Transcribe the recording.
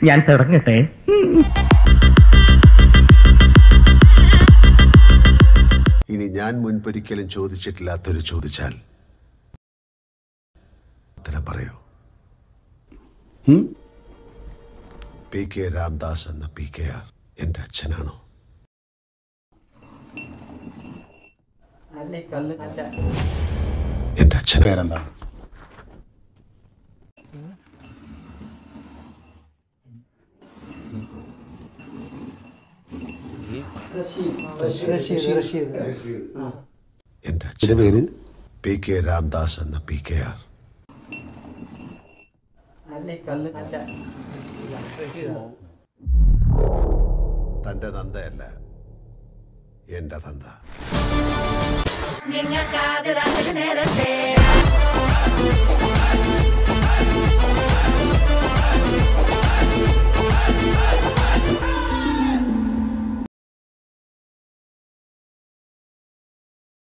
ഞാൻ തുടങ്ങട്ടെ ഇനി ഞാൻ മുൻപൊരിക്കലും ചോദിച്ചിട്ടില്ലാത്തൊരു ചോദിച്ചാൽ ഉത്തരം പറയൂ പി കെ രാംദാസ് എന്ന പി കെ ആർ എന്റെ അച്ഛനാണോ എന്റെ അച്ഛൻ പേരെന്താണ് എന്റെ അച്ഛൻ പേര് പി കെ രാംദാസ് എന്ന പി കെ ആർ തന്റെ തന്തയല്ല എന്റെ തന്ത നിങ്ങൾക്കാതിരാതിന് നേരട്ടെ